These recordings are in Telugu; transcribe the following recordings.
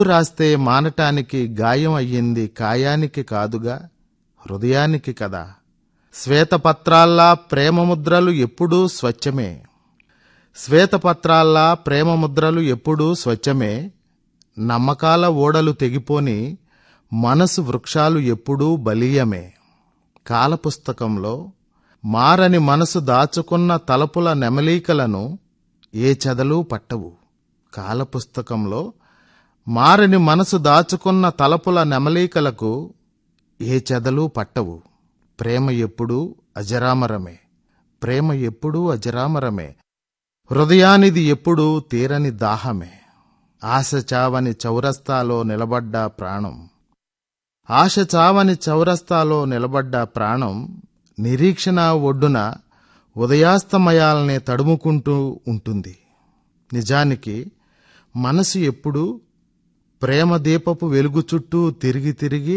రాస్తే మానటానికి గాయం అయ్యింది కాయానికి కాదుగా హృదయానికి కదా శ్వేతపత్రాల్లా ప్రేమముద్రలు ఎప్పుడూ స్వచ్ఛమే శ్వేతపత్రాల్లా ప్రేమముద్రలు ఎప్పుడూ స్వచ్ఛమే నమ్మకాల ఓడలు తెగిపోని మనసు వృక్షాలు ఎప్పుడూ బలీయమే కాలపుస్తకంలో మారని మనసు దాచుకున్న తలపుల నెమలీకలను ఏ చెదలు పట్టవు కాలపుస్తకంలో మారని మనసు దాచుకున్న తలపుల నెమలీకలకు ఏ చెదలు పట్టవు ప్రేమ ఎప్పుడూ అజరామరమే ప్రేమ ఎప్పుడూ అజరామరమే హృదయానిది ఎప్పుడూ తీరని దాహమే ఆశ చావని చౌరస్తాలో నిలబడ్డ ప్రాణం ఆశ చావని చౌరస్తాలో నిలబడ్డ ప్రాణం నిరీక్షణ ఒడ్డున ఉదయాస్తమయాల్ని తడుముకుంటూ ఉంటుంది నిజానికి మనసు ఎప్పుడూ ప్రేమ దీపపు వెలుగు చుట్టూ తిరిగి తిరిగి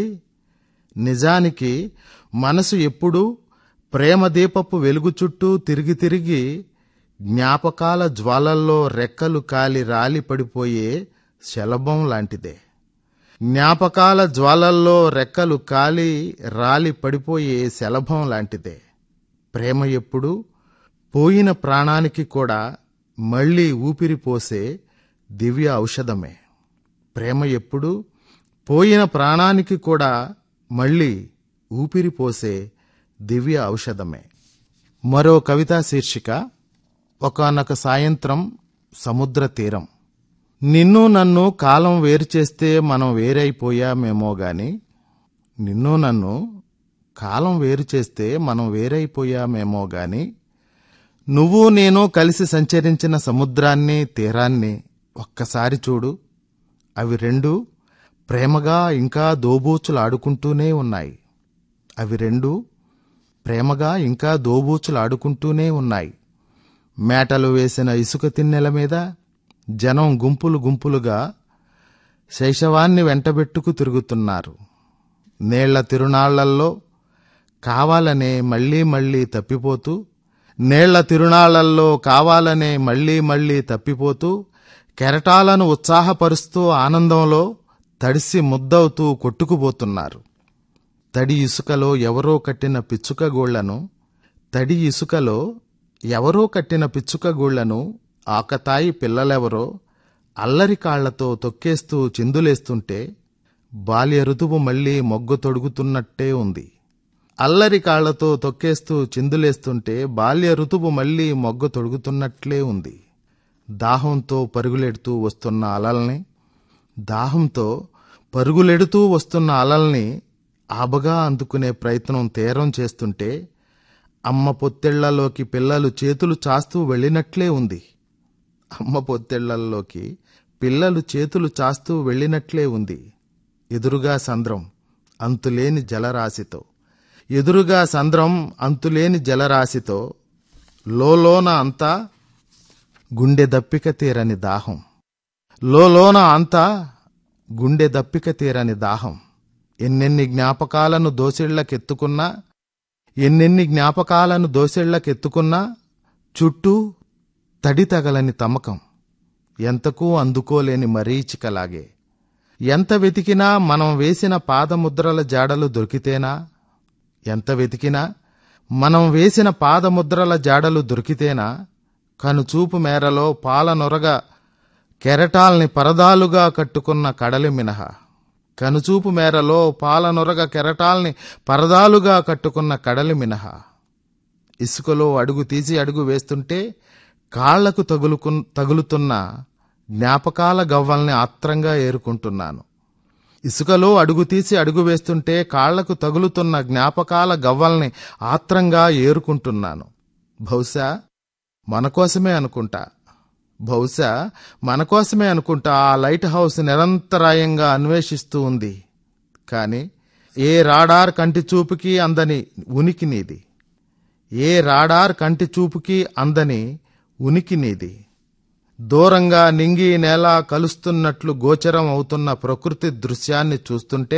నిజానికి మనసు ఎప్పుడూ ప్రేమ దీపపు వెలుగు చుట్టూ తిరిగి తిరిగి జ్ఞాపకాల జ్వాలల్లో రెక్కలు కాలి రాలి పడిపోయే శలభం లాంటిదే జ్ఞాపకాల జ్వాలల్లో రెక్కలు కాలి రాలి పడిపోయే శలభం లాంటిదే ప్రేమ ఎప్పుడు పోయిన ప్రాణానికి కూడా మళ్ళీ ఊపిరి పోసే దివ్య ఔషధమే ప్రేమ ఎప్పుడు పోయిన ప్రాణానికి కూడా మళ్ళీ ఊపిరి పోసే దివ్య ఔషధమే మరో కవితా శీర్షిక ఒకనొక సాయంత్రం సముద్ర తీరం నిన్ను నన్ను కాలం వేరు చేస్తే మనం వేరైపోయామేమో గాని నిన్ను నన్ను కాలం వేరు చేస్తే మనం వేరైపోయామేమో గాని నువ్వు నేను కలిసి సంచరించిన సముద్రాన్ని తీరాన్ని ఒక్కసారి చూడు అవి రెండు ప్రేమగా ఇంకా దోబూచులాడుకుంటూనే ఉన్నాయి అవి రెండు ప్రేమగా ఇంకా దోబూచులాడుకుంటూనే ఉన్నాయి మేటలు వేసిన ఇసుక తిన్నెల మీద జనం గుంపులు గుంపులుగా శైశవాన్ని వెంటబెట్టుకు తిరుగుతున్నారు నేళ్ల తిరునాళ్లల్లో కావాలనే మళ్లీ మళ్లీ తప్పిపోతూ నేళ్ల తిరునాళ్లల్లో కావాలనే మళ్లీ మళ్లీ తప్పిపోతూ కెరటాలను ఉత్సాహపరుస్తూ ఆనందంలో తడిసి ముద్దవుతూ కొట్టుకుపోతున్నారు తడి ఇసుకలో ఎవరో కట్టిన పిచ్చుక గోళ్లను తడి ఇసుకలో ఎవరో కట్టిన పిచ్చుక గూళ్లను ఆకతాయి పిల్లలెవరో అల్లరి కాళ్లతో తొక్కేస్తూ చిందులేస్తుంటే బాల్య ఋతువు మళ్లీ మొగ్గు తొడుగుతున్నట్టే ఉంది అల్లరి కాళ్లతో తొక్కేస్తూ చిందులేస్తుంటే బాల్య ఋతువు మళ్లీ మొగ్గు తొడుగుతున్నట్లే ఉంది దాహంతో పరుగులెడుతూ వస్తున్న అలల్ని దాహంతో పరుగులెడుతూ వస్తున్న అలల్ని ఆబగా అందుకునే ప్రయత్నం తీరం చేస్తుంటే అమ్మ పొత్తెళ్లలోకి పిల్లలు చేతులు చాస్తూ వెళ్ళినట్లే ఉంది అమ్మ పొత్తెళ్లలోకి పిల్లలు చేతులు చాస్తూ వెళ్ళినట్లే ఉంది ఎదురుగా సంద్రం అంతులేని జలరాశితో ఎదురుగా సంద్రం అంతులేని జలరాశితో లోలోన అంతా గుండె దప్పిక తీరని దాహం లోలోన అంతా గుండె దప్పిక తీరని దాహం ఎన్నెన్ని జ్ఞాపకాలను దోసిళ్లకెత్తుకున్నా ఎన్నెన్ని జ్ఞాపకాలను దోసెళ్లకెత్తుకున్నా చుట్టూ తడి తగలని తమకం ఎంతకూ అందుకోలేని మరీచికలాగే ఎంత వెతికినా మనం వేసిన పాదముద్రల జాడలు దొరికితేనా ఎంత వెతికినా మనం వేసిన పాదముద్రల జాడలు దొరికితేనా కనుచూపు మేరలో పాలనొరగ కెరటాల్ని పరదాలుగా కట్టుకున్న కడలి మినహా కనుచూపు మేరలో పాలనొరగ కెరటాల్ని పరదాలుగా కట్టుకున్న కడలి మినహా ఇసుకలో అడుగు తీసి అడుగు వేస్తుంటే కాళ్లకు తగులుకు తగులుతున్న జ్ఞాపకాల గవ్వల్ని ఆత్రంగా ఏరుకుంటున్నాను ఇసుకలో అడుగు తీసి అడుగు వేస్తుంటే కాళ్లకు తగులుతున్న జ్ఞాపకాల గవ్వల్ని ఆత్రంగా ఏరుకుంటున్నాను బహుశా మనకోసమే అనుకుంటా బహుశా మనకోసమే అనుకుంటా ఆ లైట్ హౌస్ నిరంతరాయంగా అన్వేషిస్తూ ఉంది కాని ఏ రాడార్ కంటి చూపుకి అందని ఉనికి నీది ఏ రాడార్ కంటి చూపుకి అందని ఉనికి నీది దూరంగా నింగి నేల కలుస్తున్నట్లు గోచరం అవుతున్న ప్రకృతి దృశ్యాన్ని చూస్తుంటే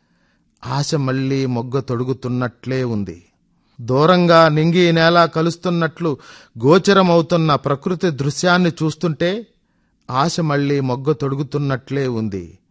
ఆశ మళ్లీ మొగ్గ తొడుగుతున్నట్లే ఉంది దూరంగా నింగి నేల కలుస్తున్నట్లు గోచరమవుతున్న ప్రకృతి దృశ్యాన్ని చూస్తుంటే ఆశ మళ్లీ మొగ్గ తొడుగుతున్నట్లే ఉంది